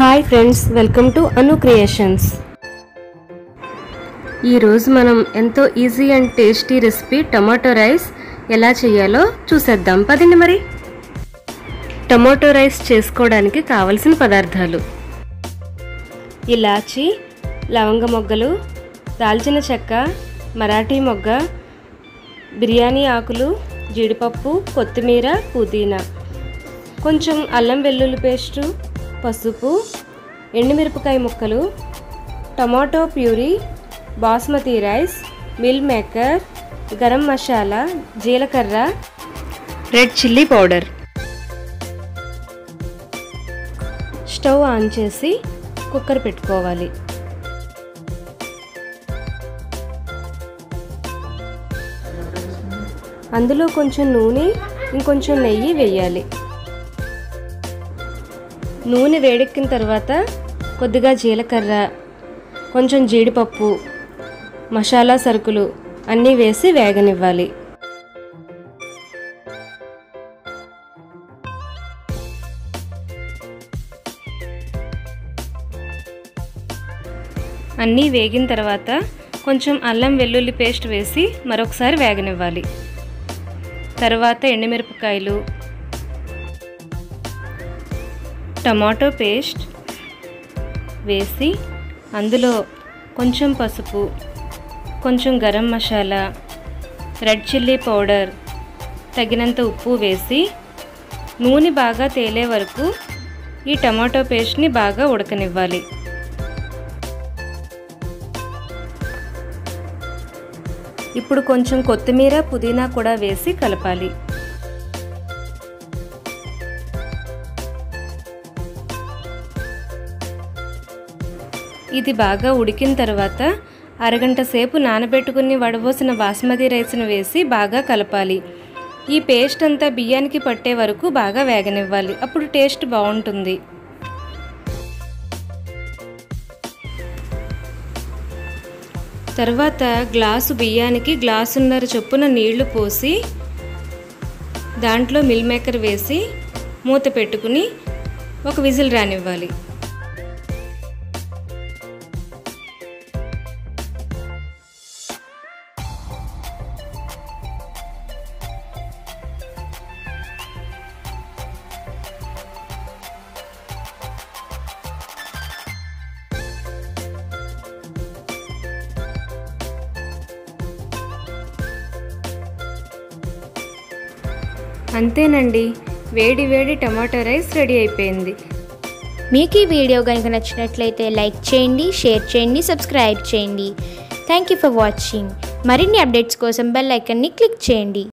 hi friends welcome to Anu Creations ఈరోజు మనం ఎంతో easy and tasty recipe tomato rice ఎలా చేయాలో చూసేద్దాం పదండి మరి టమాటో రైస్ చేసుకోవడానికి కావలసిన పదార్థాలు ఇలాచి లవంగ మొగ్గలు దాల్చిన చెక్క మరాఠీ మొగ్గ బిర్యానీ ఆకులు జీడిపప్పు కొత్తిమీర పుదీనా కొంచెం అల్లం వెల్లుల్లి పేస్టు పసుపు ఎండుమిరపకాయ ముక్కలు tomato puree basmati rice meal maker garam masala జీలకర్ర red chilli powder stove on చేసి కుక్కర్ పెట్టుకోవాలి అందులో కొంచెం నూనె ఇంకొంచెం నెయ్యి వేయాలి నూనె వేడెక్కిన తర్వాత కొద్దిగా జీలకర్ర కొంచెం జీడిపప్పు మసాలా సరుకులు అన్నీ వేసి వేగనివ్వాలి అన్నీ వేగిన తర్వాత కొంచెం అల్లం వెల్లుల్లి పేస్ట్ వేసి మరొకసారి వేగనివ్వాలి తర్వాత ఎండుమిరపకాయలు టమాటో పేస్ట్ వేసి అందులో కొంచెం పసుపు కొంచెం garam masala red chilli powder తగినంత ఉప్పు వేసి నూనె బాగా తేలే వరకు ఈ టమాటో పేస్ట్ని బాగా ఉడకనివ్వాలి ఇప్పుడు కొంచెం కొత్తిమీర పుదీనా కూడా వేసి కలపాలి ఇది బాగా ఉడికిన తర్వాత అరగంట సేపు నానబెట్టుకుని వడబోసిన బాస్మతి రైస్ను వేసి బాగా కలపాలి ఈ పేస్ట్ అంతా బియ్యానికి పట్టే వరకు బాగా వేగనివ్వాలి అప్పుడు టేస్ట్ బాగుంటుంది తర్వాత గ్లాసు బియ్యానికి గ్లాసున్నర చొప్పున నీళ్లు పోసి దాంట్లో మిల్ మేకర్ వేసి మూత పెట్టుకుని ఒక విజిల్ రానివ్వాలి అంతేనండి వేడి వేడి టమాటో రైస్ రెడీ అయిపోయింది మీకు ఈ వీడియో కనుక నచ్చినట్లయితే లైక్ చేయండి షేర్ చేయండి సబ్స్క్రైబ్ చేయండి థ్యాంక్ యూ ఫర్ వాచింగ్ మరిన్ని అప్డేట్స్ కోసం బెల్ ఐకన్ని క్లిక్ చేయండి